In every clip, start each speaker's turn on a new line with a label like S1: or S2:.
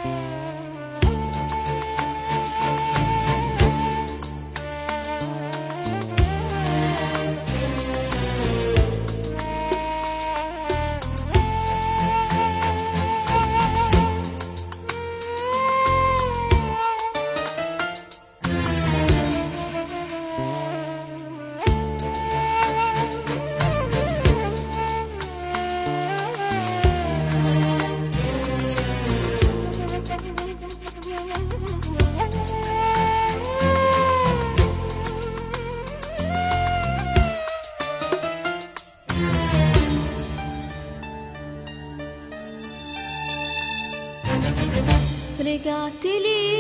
S1: رجعت لي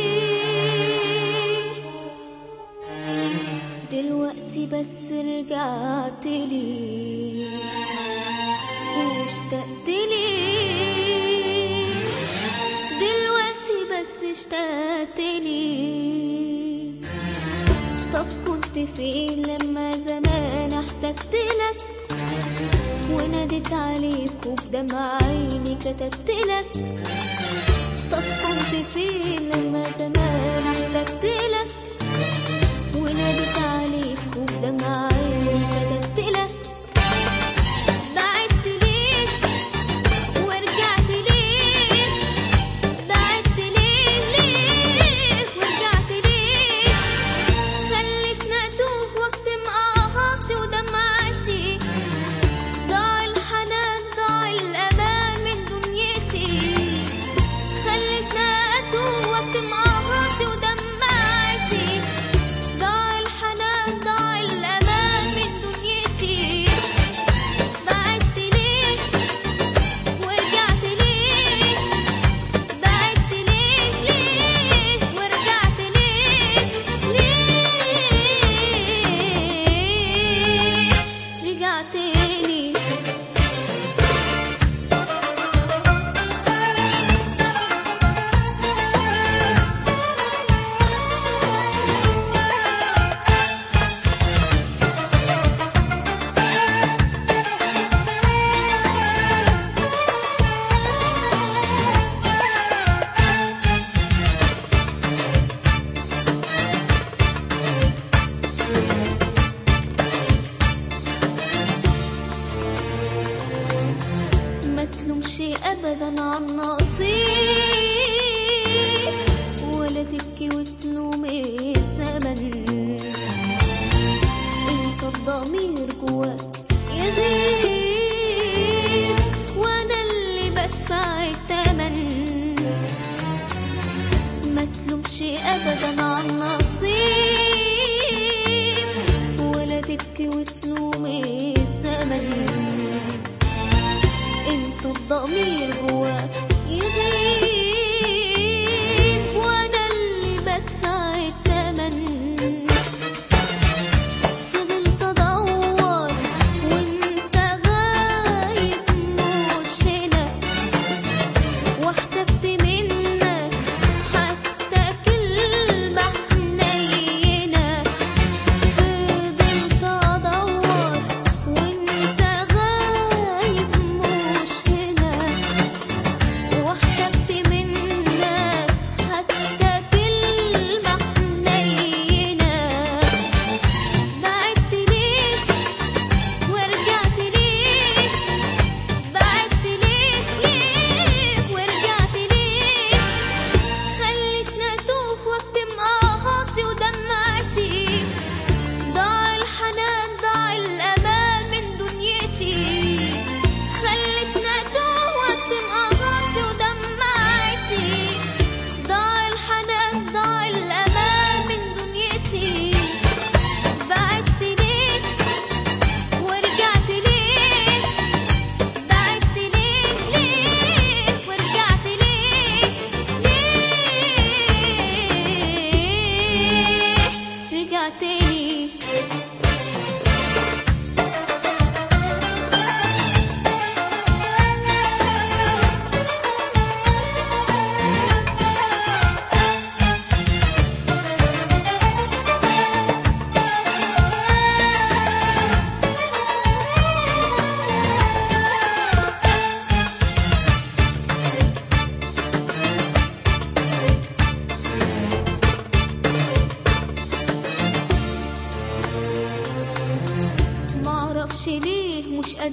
S1: دلوقتي بس رجعت لي واشتقت لي دلوقتي بس اشتقت لي طب كنت فين لما زمان احتجت لك وناديت عليك وبدمع عيني كتبت لك طب كنت فين لما زمان احتجت لك وناديت عليك وبدمع عيني كتبت لك بعدت ليه ورجعت ليه بعدت ليه ليه ورجعت ليه خلتنا اتوه واكتم اهاتي ودمعتي ضاع الحنان ضاع الامان من دنيتي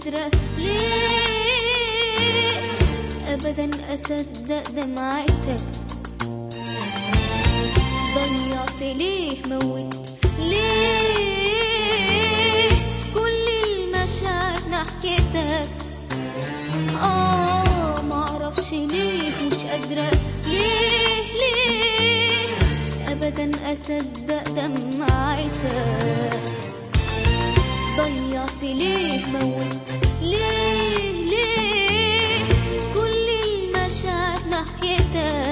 S1: قادرة ليه أبدا أصدق دمعتك ضيعت ليه موت ليه كل المشاعر ناحيتك اه معرفش ليه مش قادرة ليه ليه أبدا أصدق دمعتك ضيعت ليه موت ليه ليه كل المشاعر ناحيتك